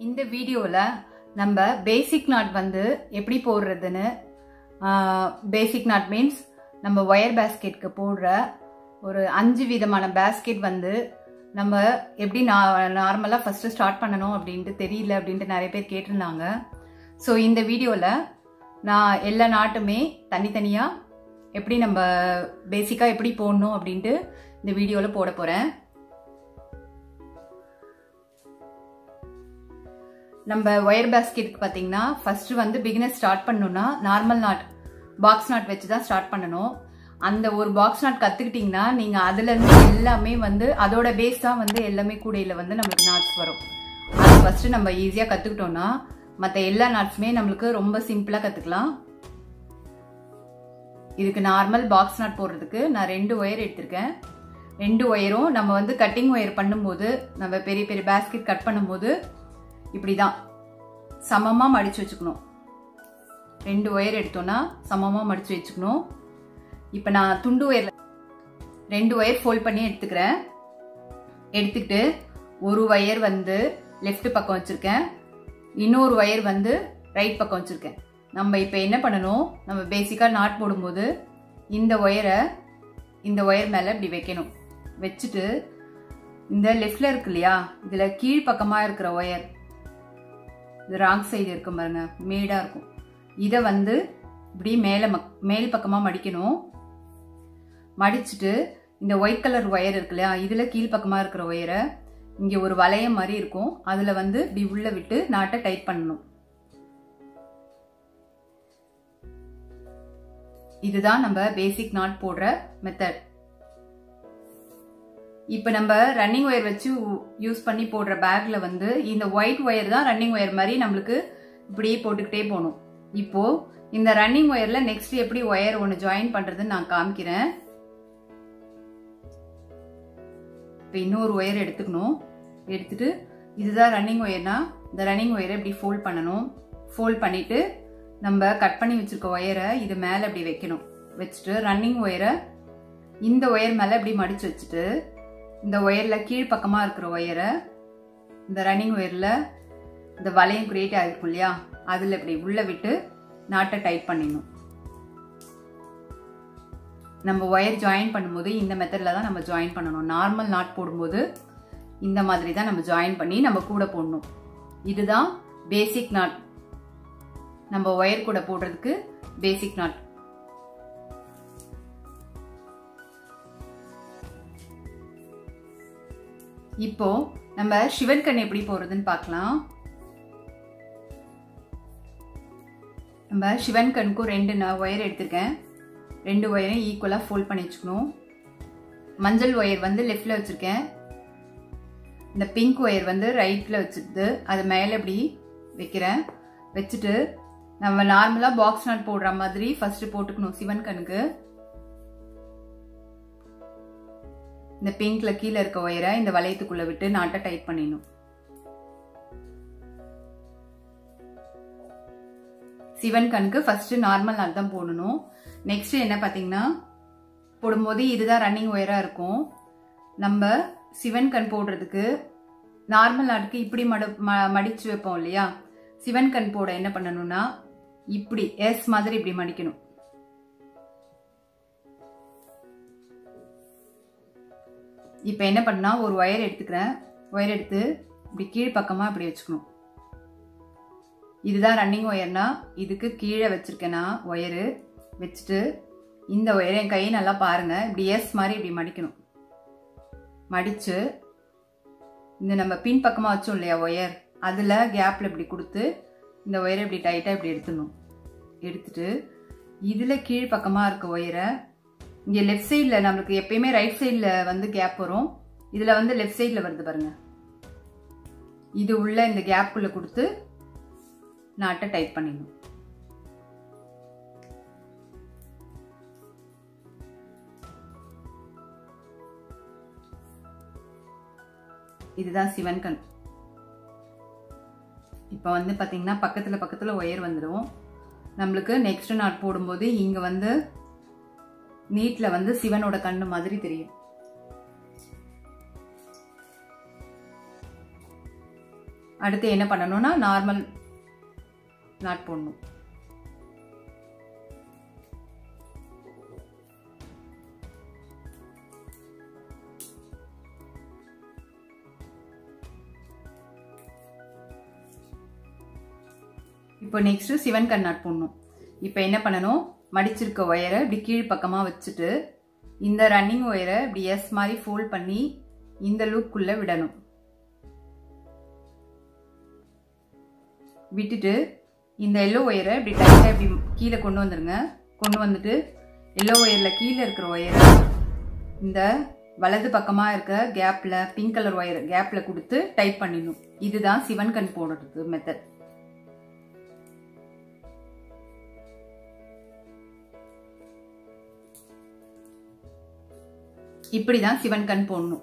இந்த வீடியோவில் நம்ம பேசிக் நாட் வந்து எப்படி போடுறதுன்னு பேசிக் நாட் மீன்ஸ் நம்ம ஒயர் பேஸ்கெட்க்கு போடுற ஒரு அஞ்சு விதமான பேஸ்கெட் வந்து நம்ம எப்படி நார்மலாக ஃபஸ்ட்டு ஸ்டார்ட் பண்ணணும் அப்படின்ட்டு தெரியல அப்படின்ட்டு நிறைய பேர் கேட்டிருந்தாங்க ஸோ இந்த வீடியோவில் நான் எல்லா நாட்டுமே தனித்தனியாக எப்படி நம்ம பேசிக்காக எப்படி போடணும் அப்படின்ட்டு இந்த வீடியோவில் போட போகிறேன் நம்ம ஒயர் பேஸ்கெட்டுக்கு பார்த்தீங்கன்னா ஃபர்ஸ்ட் வந்து பிகினர் ஸ்டார்ட் பண்ணணும்னா நார்மல் நாட் பாக்ஸ் நாட் வச்சு தான் ஸ்டார்ட் பண்ணணும் அந்த ஒரு பாக்ஸ் நாட் கற்றுக்கிட்டிங்கன்னா நீங்கள் அதுலேருந்து எல்லாமே வந்து அதோட பேஸ் தான் வந்து எல்லாமே கூடையில் வந்து நம்மளுக்கு நாட்ஸ் வரும் அது ஃபஸ்ட்டு நம்ம ஈஸியாக கற்றுக்கிட்டோம்னா மற்ற எல்லா நாட்ஸுமே நம்மளுக்கு ரொம்ப சிம்பிளாக கற்றுக்கலாம் இதுக்கு நார்மல் பாக்ஸ் நாட் போடுறதுக்கு நான் ரெண்டு ஒயர் எடுத்திருக்கேன் ரெண்டு ஒயரும் நம்ம வந்து கட்டிங் ஒயர் பண்ணும்போது நம்ம பெரிய பெரிய பேஸ்கெட் கட் பண்ணும்போது இப்படி தான் சமமாக மடித்து வச்சுக்கணும் ரெண்டு ஒயர் எடுத்தோன்னா சமமாக மடித்து வச்சுக்கணும் இப்போ நான் துண்டு ஒயர் ரெண்டு ஒயர் ஃபோல்ட் பண்ணி எடுத்துக்கிறேன் எடுத்துக்கிட்டு ஒரு ஒயர் வந்து லெஃப்ட் பக்கம் வச்சுருக்கேன் இன்னொரு ஒயர் வந்து ரைட் பக்கம் வச்சுருக்கேன் நம்ம இப்போ என்ன பண்ணணும் நம்ம பேசிக்காக நாட் போடும்போது இந்த ஒயரை இந்த ஒயர் மேலே இப்படி வைக்கணும் வச்சுட்டு இந்த லெஃப்டில் இருக்கு இல்லையா இதில் கீழ்ப்பக்கமாக இருக்கிற ஒயர் இது ராங் சைடு இருக்கும் பாருங்க மேடாக இருக்கும் இதை வந்து இப்படி மேலே மக் மேல் பக்கமாக மடிக்கணும் மடிச்சுட்டு இந்த ஒயிட் கலர் ஒயர் இருக்கு இல்லையா இதில் கீழ்ப்பக்கமாக இருக்கிற ஒயரை இங்கே ஒரு வளையம் மாதிரி இருக்கும் அதில் வந்து இப்படி உள்ள விட்டு நாட்டை டைட் பண்ணணும் இதுதான் நம்ம பேசிக் நாட் போடுற மெத்தட் இப்போ நம்ம ரன்னிங் ஒயர் வச்சு யூஸ் பண்ணி போடுற பேக்ல வந்து இந்த ஒயிட் ஒயர் தான் ரன்னிங் ஒயர் மாதிரி நம்மளுக்கு இப்படியே போட்டுக்கிட்டே போகணும் இப்போ இந்த ரன்னிங் ஒயர்ல நெக்ஸ்ட் எப்படி ஒயர் ஒன்று ஜாயின் பண்றதுன்னு நான் காமிக்கிறேன் இப்போ இன்னொரு ஒயர் எடுத்துக்கணும் எடுத்துட்டு இதுதான் ரன்னிங் ஒயர்னா இந்த ரன்னிங் ஒயரை இப்படி ஃபோல்ட் பண்ணணும் ஃபோல்ட் பண்ணிட்டு நம்ம கட் பண்ணி வச்சிருக்க ஒயரை இது மேலே இப்படி வைக்கணும் வச்சுட்டு ரன்னிங் ஒயரை இந்த ஒயர் மேலே இப்படி மடிச்சு வச்சுட்டு இந்த ஒயரில் கீழ்ப்பக்கமாக இருக்கிற ஒயரை இந்த ரன்னிங் ஒயரில் இந்த வளையம் கிரியேட் ஆகிருக்கும் இல்லையா அதில் இப்படி உள்ளே விட்டு நாட்டை டைட் பண்ணிடணும் நம்ம ஒயர் ஜாயின் பண்ணும்போது இந்த மெத்தடில் தான் நம்ம ஜாயின் பண்ணணும் நார்மல் நாட் போடும்போது இந்த மாதிரி தான் நம்ம ஜாயின் பண்ணி நம்ம கூட போடணும் இதுதான் பேசிக் நாட் நம்ம ஒயர் கூட போடுறதுக்கு பேசிக் நாட் இப்போ நம்ம சிவன் கண் எப்படி போடுறதுன்னு பார்க்கலாம் நம்ம சிவன் கண்ணுக்கும் ரெண்டு நான் ஒயர் எடுத்திருக்கேன் ரெண்டு ஒயரையும் ஈக்குவலாக ஃபோல்ட் பண்ணி வச்சுக்கணும் மஞ்சள் ஒயர் வந்து லெஃப்டில் வச்சுருக்கேன் இந்த பிங்க் ஒயர் வந்து ரைட்டில் வச்சுட்டு அது மேலே இப்படி வைக்கிறேன் வச்சுட்டு நம்ம நார்மலாக பாக்ஸ் நாட் போடுற மாதிரி ஃபர்ஸ்ட் போட்டுக்கணும் சிவன் கண்ணுக்கு இந்த பிங்க்ல கீழே இருக்க ஒயரை இந்த வளையத்துக்குள்ள விட்டு நாட்டை டைட் பண்ணிடணும் சிவன் கண்ணுக்கு ஃபர்ஸ்ட் நார்மல் நாட் தான் போடணும் நெக்ஸ்ட் என்ன பார்த்தீங்கன்னா போடும்போது இதுதான் ரன்னிங் ஒயராக இருக்கும் நம்ம சிவன் கண் போடுறதுக்கு நார்மல் நாட்டுக்கு இப்படி மடு மடிச்சு வைப்போம் இல்லையா சிவன் கண் போட என்ன பண்ணணும்னா இப்படி எஸ் மாதிரி இப்படி மடிக்கணும் இப்போ என்ன பண்ணா ஒரு ஒயர் எடுத்துக்கிறேன் ஒயர் எடுத்து இப்படி கீழ்ப்பக்கமாக இப்படி வச்சுக்கணும் இதுதான் ரன்னிங் ஒயர்னா இதுக்கு கீழே வச்சிருக்கேன்னா ஒயரு வச்சுட்டு இந்த ஒயரை என் கையை நல்லா பாருங்க இப்படி எஸ் மாதிரி இப்படி மடிக்கணும் மடிச்சு இந்த நம்ம பின் பக்கமாக வச்சோம் இல்லையா ஒயர் அதில் கேப்பில் இப்படி கொடுத்து இந்த ஒயரை இப்படி டைட்டாக இப்படி எடுத்துடணும் எடுத்துட்டு இதில் கீழ் பக்கமாக இருக்க ஒயரை இங்கே லெஃப்ட் சைடில் நம்மளுக்கு எப்பயுமே ரைட் சைடில் வந்து கேப் வரும் இதில் வந்து லெஃப்ட் சைடில் வருது பாருங்க இது உள்ள இந்த கேப்புக்குள்ளே கொடுத்து நாட்டை டைட் பண்ணிடணும் இதுதான் சிவன் கண் இப்போ வந்து பார்த்தீங்கன்னா பக்கத்தில் பக்கத்தில் ஒயர் வந்துடும் நம்மளுக்கு நெக்ஸ்ட் நாட் போடும்போது இங்கே வந்து நீட்டில் வந்து சிவனோட கண்ணு மாதிரி தெரியும் அடுத்து என்ன பண்ணணும்னா நார்மல் நாட் போடணும் இப்போ நெக்ஸ்ட் சிவன் கண்ணாட் போடணும் இப்போ என்ன பண்ணணும் மடிச்சிருக்க ஒயரை இப்படி கீழ் பக்கமாக வச்சுட்டு இந்த ரன்னிங் ஒயரை இப்படி எஸ் மாதிரி ஃபோல்ட் பண்ணி இந்த லூப்புக்குள்ளே விடணும் விட்டுட்டு இந்த எல்லோ ஒயரை இப்படி டைட்டாக இப்படி கீழே கொண்டு வந்துடுங்க கொண்டு வந்துட்டு எல்லோ ஒயரில் கீழே இருக்கிற ஒயரை இந்த வலது பக்கமாக இருக்க கேப்பில் பிங்க் கலர் ஒயர் கேப்பில் கொடுத்து டைப் பண்ணிடணும் இதுதான் சிவன் கண் போடுறது மெத்தட் இப்படிதான் சிவன் கண் போடணும்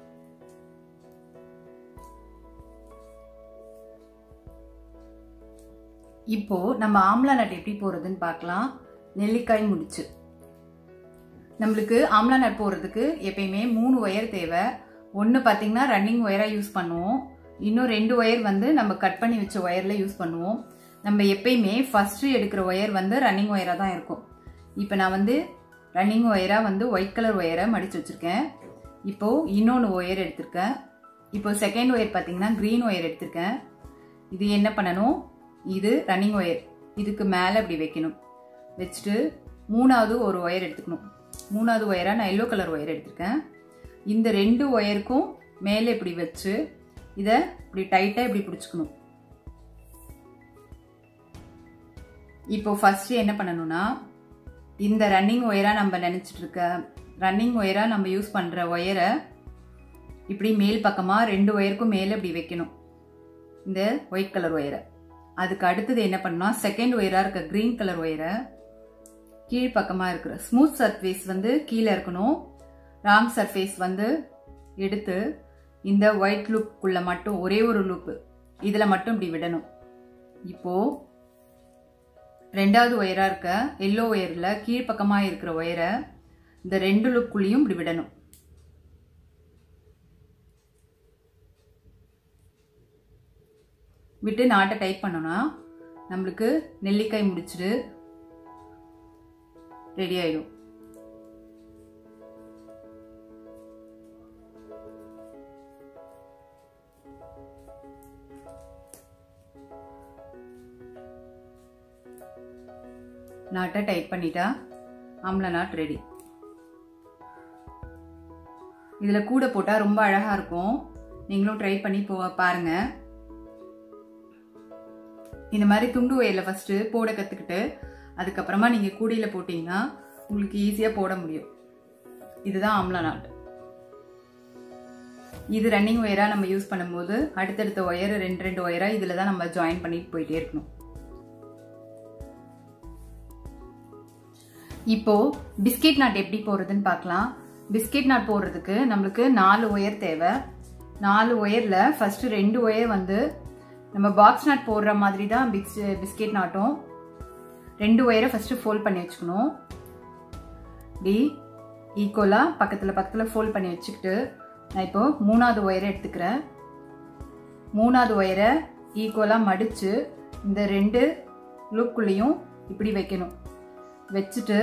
இப்போ நம்ம ஆம்லா நட் எப்படி போறதுன்னு பார்க்கலாம் நெல்லிக்காய் முடிச்சு நம்மளுக்கு ஆம்லா நட் போடுறதுக்கு எப்பயுமே மூணு ஒயர் தேவை ஒன்று பார்த்தீங்கன்னா ரன்னிங் ஒயராக யூஸ் பண்ணுவோம் இன்னும் ரெண்டு ஒயர் வந்து நம்ம கட் பண்ணி வச்ச ஒயரில் யூஸ் பண்ணுவோம் நம்ம எப்பயுமே ஃபஸ்ட்டு எடுக்கிற ஒயர் வந்து ரன்னிங் ஒயராக தான் இருக்கும் இப்போ நான் வந்து ரன்னிங் ஒயராக வந்து ஒயிட் கலர் ஒயரை மடித்து வச்சுருக்கேன் இப்போது இன்னொன்று ஒயர் எடுத்திருக்கேன் இப்போ செகண்ட் ஒயர் பார்த்தீங்கன்னா க்ரீன் ஒயர் எடுத்திருக்கேன் இது என்ன பண்ணணும் இது ரன்னிங் ஒயர் இதுக்கு மேலே இப்படி வைக்கணும் வச்சுட்டு மூணாவது ஒரு ஒயர் எடுத்துக்கணும் மூணாவது ஒயராக நான் எல்லோ கலர் ஒயர் எடுத்திருக்கேன் இந்த ரெண்டு ஒயருக்கும் மேலே இப்படி வச்சு இதை இப்படி டைட்டாக இப்படி பிடிச்சிக்கணும் இப்போ ஃபர்ஸ்ட் என்ன பண்ணணும்னா இந்த ரன்னிங் ஒயராக நம்ம நினச்சிட்டு இருக்க ரன்னிங் ஒயராக நம்ம யூஸ் பண்ணுற ஒயரை இப்படி மேல் பக்கமாக ரெண்டு ஒயருக்கும் மேலே இப்படி வைக்கணும் இந்த ஒயிட் கலர் ஒயரை அதுக்கு அடுத்தது என்ன பண்ணணும் செகண்ட் ஒயராக இருக்க க்ரீன் கலர் ஒயரை கீழ் பக்கமாக இருக்கிற ஸ்மூத் சர்ஃபேஸ் வந்து கீழே இருக்கணும் ராங் சர்ஃபேஸ் வந்து எடுத்து இந்த ஒயிட் லூப்புக்குள்ள மட்டும் ஒரே ஒரு லூப்பு இதில் மட்டும் இப்படி விடணும் இப்போது ரெண்டாவது ஒயராக இருக்க எல்லோ ஒயரில் கீழ்ப்பக்கமாக இருக்கிற ஒயரை இந்த ரெண்டு லுக்குள்ளேயும் இப்படி விடணும் விட்டு நாட்டை டைப் பண்ணோன்னா நம்மளுக்கு நெல்லிக்காய் முடிச்சுட்டு ரெடி ஆயிடும் நாட்டை டைப் பண்ணிட்டா ஆம்ல நாட் ரெடி இதில் கூட போட்டால் ரொம்ப அழகாக இருக்கும் நீங்களும் ட்ரை பண்ணி போ பாருங்க இந்த மாதிரி துண்டு ஒயரில் ஃபஸ்ட்டு போட கற்றுக்கிட்டு அதுக்கப்புறமா நீங்கள் கூடையில் போட்டிங்கன்னா உங்களுக்கு ஈஸியாக போட முடியும் இதுதான் ஆம்லா நாட் இது ரன்னிங் ஒயராக நம்ம யூஸ் பண்ணும்போது அடுத்தடுத்த ஒயர் ரெண்டு ரெண்டு ஒயராக இதில் தான் நம்ம ஜாயின் பண்ணிட்டு போயிட்டே இருக்கணும் இப்போ பிஸ்கெட் நாட் எப்படி போடுறதுன்னு பார்க்கலாம் பிஸ்கெட் நாட் போடுறதுக்கு நம்மளுக்கு நாலு ஒயர் தேவை நாலு ஒயரில் ஃபஸ்ட்டு ரெண்டு ஒயர் வந்து நம்ம பாக்ஸ் நாட் போடுற மாதிரி தான் பிக்ஸ் பிஸ்கெட் நாட்டும் ரெண்டு ஒயரை ஃபஸ்ட்டு ஃபோல்ட் பண்ணி வச்சுக்கணும் இப்படி ஈக்குவலாக பக்கத்தில் பக்கத்தில் ஃபோல்ட் பண்ணி வச்சுக்கிட்டு நான் இப்போ மூணாவது ஒயரை எடுத்துக்கிறேன் மூணாவது ஒயரை ஈக்குவலாக மடித்து இந்த ரெண்டு லூக்குள்ளேயும் இப்படி வைக்கணும் வச்சுட்டு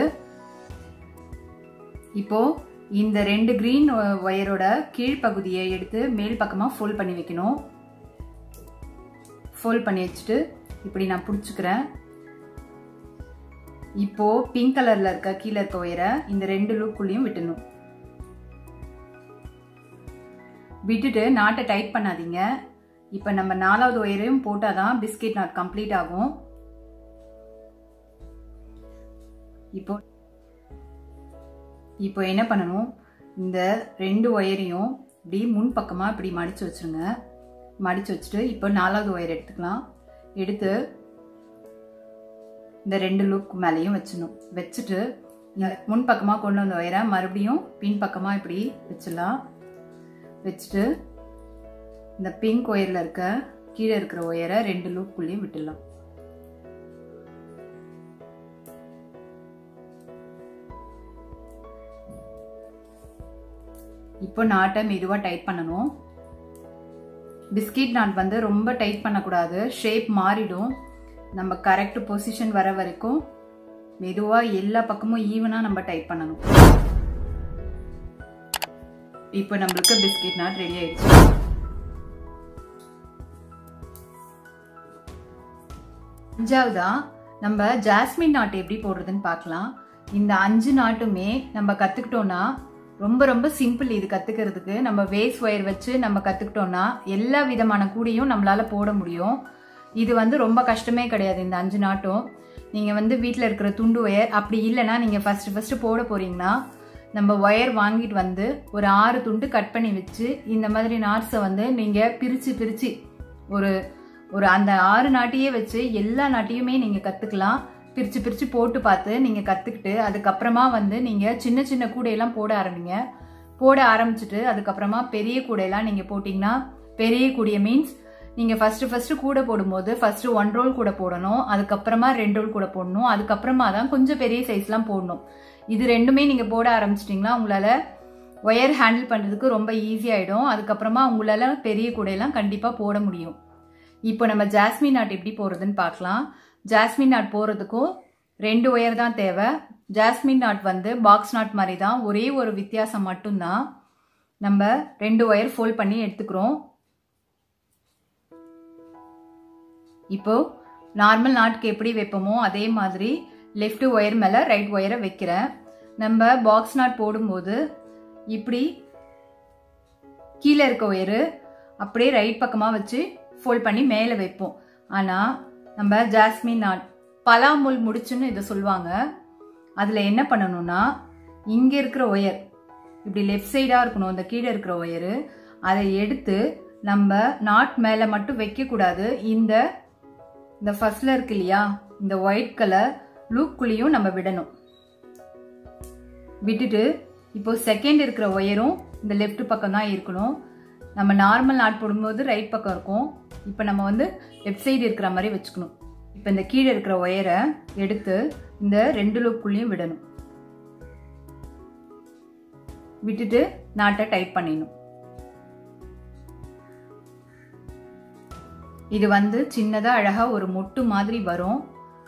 இப்போ இந்த ரெண்டு கிரீன் ஒயரோட கீழ்ப்பகுதியை எடுத்து மேல் பக்கமாக ஃபோல்ட் பண்ணி வைக்கணும் ஃபோல்ட் பண்ணி வச்சுட்டு இப்படி நான் பிடிச்சிக்கிறேன் இப்போ பிங்க் கலர்ல இருக்க கீழே இருக்க ஒயரை இந்த ரெண்டு லூக்குள்ளேயும் விட்டுணும் விட்டுட்டு நாட்டை டைட் பண்ணாதீங்க இப்போ நம்ம நாலாவது ஒயரையும் போட்டால் தான் பிஸ்கெட் நாட் கம்ப்ளீட் ஆகும் இப்போ இப்போ என்ன பண்ணணும் இந்த ரெண்டு ஒயரையும் இப்படி முன் பக்கமாக இப்படி மடித்து வச்சுருங்க மடித்து வச்சுட்டு இப்போ நாலாவது ஒயர் எடுத்துக்கலாம் எடுத்து இந்த ரெண்டு லூக் மேலேயும் வச்சிடணும் வச்சுட்டு இந்த முன் பக்கமாக கொண்டு வந்த ஒயரை மறுபடியும் பின் பக்கமாக இப்படி வச்சிடலாம் வச்சுட்டு இந்த பிங்க் ஒயரில் இருக்க கீழே இருக்கிற ஒயரை ரெண்டு லூக்குள்ளேயும் விட்டுடலாம் இப்போ நாட்டை மெதுவாக டைட் பண்ணணும் பிஸ்கெட் நாட் வந்து ரொம்ப டைட் பண்ணக்கூடாது ஷேப் மாறிடும் நம்ம கரெக்ட் பொசிஷன் வர வரைக்கும் மெதுவாக எல்லா பக்கமும் ஈவனாக நம்ம டைட் பண்ணணும் இப்போ நம்மளுக்கு பிஸ்கெட் நாட் ரெடி ஆயிடுச்சு அஞ்சாவதா நம்ம ஜாஸ்மின் நாட்டு எப்படி போடுறதுன்னு பார்க்கலாம் இந்த அஞ்சு நாட்டுமே நம்ம கற்றுக்கிட்டோன்னா ரொம்ப ரொம்ப சிம்பிள் இது கற்றுக்கிறதுக்கு நம்ம வேஸ்ட் ஒயர் வச்சு நம்ம கற்றுக்கிட்டோன்னா எல்லா விதமான கூடையும் நம்மளால் போட முடியும் இது வந்து ரொம்ப கஷ்டமே கிடையாது இந்த அஞ்சு நாட்டும் நீங்கள் வந்து வீட்டில் இருக்கிற துண்டு ஒயர் அப்படி இல்லைன்னா நீங்கள் ஃபஸ்ட்டு ஃபஸ்ட்டு போட போகிறீங்கன்னா நம்ம ஒயர் வாங்கிட்டு வந்து ஒரு ஆறு துண்டு கட் பண்ணி வச்சு இந்த மாதிரி நாட்ஸை வந்து நீங்கள் பிரித்து பிரித்து ஒரு ஒரு அந்த ஆறு நாட்டையே வச்சு எல்லா நாட்டையுமே நீங்கள் கற்றுக்கலாம் பிரித்து பிரித்து போட்டு பார்த்து நீங்கள் கற்றுக்கிட்டு அதுக்கப்புறமா வந்து நீங்கள் சின்ன சின்ன கூடையெல்லாம் போட ஆரம்பிங்க போட ஆரம்பிச்சுட்டு அதுக்கப்புறமா பெரிய கூடையெல்லாம் நீங்கள் போட்டிங்கன்னா பெரிய கூடைய மீன்ஸ் நீங்கள் ஃபஸ்ட்டு ஃபஸ்ட்டு கூடை போடும்போது ஃபஸ்ட்டு ஒன் ரோல் கூட போடணும் அதுக்கப்புறமா ரெண்டு ரோல் கூட போடணும் அதுக்கப்புறமா தான் கொஞ்சம் பெரிய சைஸ்லாம் போடணும் இது ரெண்டுமே நீங்கள் போட ஆரம்பிச்சிட்டிங்கன்னா உங்களால் ஒயர் ஹேண்டில் பண்ணுறதுக்கு ரொம்ப ஈஸியாகிடும் அதுக்கப்புறமா உங்களால் பெரிய கூடையெல்லாம் கண்டிப்பாக போட முடியும் இப்போ நம்ம ஜாஸ்மின் நாட் எப்படி போடுறதுன்னு பார்க்கலாம் ஜாஸ்மின் நாட் போகிறதுக்கும் ரெண்டு ஒயர் தான் தேவை ஜாஸ்மின் நாட் வந்து பாக்ஸ் நாட் மாதிரி தான் ஒரே ஒரு வித்தியாசம் மட்டும்தான் நம்ம ரெண்டு ஒயர் ஃபோல்ட் பண்ணி எடுத்துக்கிறோம் இப்போ நார்மல் நாட்டுக்கு எப்படி வைப்போமோ அதே மாதிரி லெஃப்ட் ஒயர் மேலே ரைட் ஒயரை வைக்கிறேன் நம்ம பாக்ஸ் நாட் போடும்போது இப்படி கீழே இருக்க ஒயரு அப்படியே ரைட் பக்கமாக வச்சு ஃபோல்ட் பண்ணி மேலே வைப்போம் ஆனால் நம்ம ஜாஸ்மின் நாட் பலாமுல் முடிச்சுன்னு இதை சொல்லுவாங்க அதில் என்ன பண்ணணும்னா இங்கே இருக்கிற ஒயர் இப்படி லெஃப்ட் சைடாக இருக்கணும் இந்த கீழே இருக்கிற ஒயரு அதை எடுத்து நம்ம நாட் மேலே மட்டும் வைக்கக்கூடாது இந்த இந்த ஃபர்ஸ்ட்ல இருக்கு இல்லையா இந்த ஒயிட் கலர் லூக்குள்ளேயும் நம்ம விடணும் விட்டுட்டு இப்போ செகண்ட் இருக்கிற ஒயரும் இந்த லெஃப்ட் பக்கம் தான் இருக்கணும் நம்ம நார்மல் நாட் போடும்போது ரைட் பக்கம் இருக்கும் இப்போ நம்ம வந்து லெஃப்ட் சைடு இருக்கிற மாதிரி வச்சுக்கணும் இப்போ இந்த கீழே இருக்கிற ஒயரை எடுத்து இந்த ரெண்டு லூப்புக்குள்ளேயும் விடணும் விட்டுட்டு நாட்டை டைட் பண்ணிடணும் இது வந்து சின்னதா அழகா ஒரு மொட்டு மாதிரி வரும்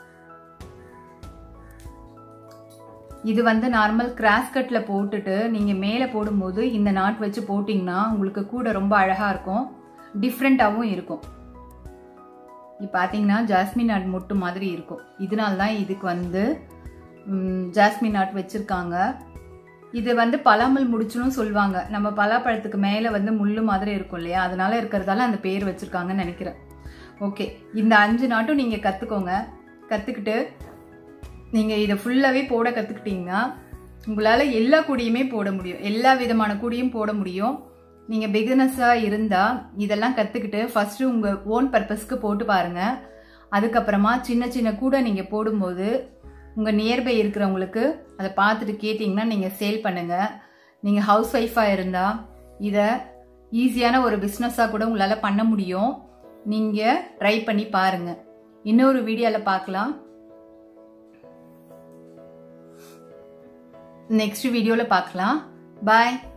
இது வந்து நார்மல் கிராஸ் கட்ல போட்டுட்டு நீங்க மேல போடும்போது இந்த நாட் வச்சு போட்டிங்கன்னா உங்களுக்கு கூட ரொம்ப அழகா இருக்கும் டிஃப்ரெண்ட்டாகவும் இருக்கும் இப்போ பார்த்தீங்கன்னா ஜாஸ்மின் நாட் மொட்டு மாதிரி இருக்கும் இதனால தான் இதுக்கு வந்து ஜாஸ்மின் நாட் வச்சுருக்காங்க இது வந்து பலாமல் முடிச்சுன்னு சொல்லுவாங்க நம்ம பலாப்பழத்துக்கு மேலே வந்து முள்ளு மாதிரி இருக்கும் இல்லையா அதனால இருக்கிறதால அந்த பேர் வச்சுருக்காங்கன்னு நினைக்கிறேன் ஓகே இந்த அஞ்சு நாட்டும் நீங்கள் கற்றுக்கோங்க கற்றுக்கிட்டு நீங்கள் இதை ஃபுல்லாகவே போட கற்றுக்கிட்டீங்கன்னா உங்களால் எல்லா கூடியுமே போட முடியும் எல்லா விதமான கூடியும் போட முடியும் நீங்கள் பிகினஸாக இருந்தால் இதெல்லாம் கற்றுக்கிட்டு ஃபஸ்ட்டு உங்கள் ஓன் பர்பஸ்க்கு போட்டு பாருங்கள் அதுக்கப்புறமா சின்ன சின்ன கூட நீங்கள் போடும்போது உங்கள் நியர்பை இருக்கிறவங்களுக்கு அதை பார்த்துட்டு கேட்டிங்கன்னா நீங்கள் சேல் பண்ணுங்கள் நீங்கள் ஹவுஸ் ஒய்ஃபாக இருந்தால் இதை ஈஸியான ஒரு பிஸ்னஸாக கூட உங்களால் பண்ண முடியும் நீங்கள் ட்ரை பண்ணி பாருங்கள் இன்னொரு வீடியோவில் பார்க்கலாம் நெக்ஸ்ட் வீடியோவில் பார்க்கலாம் பாய்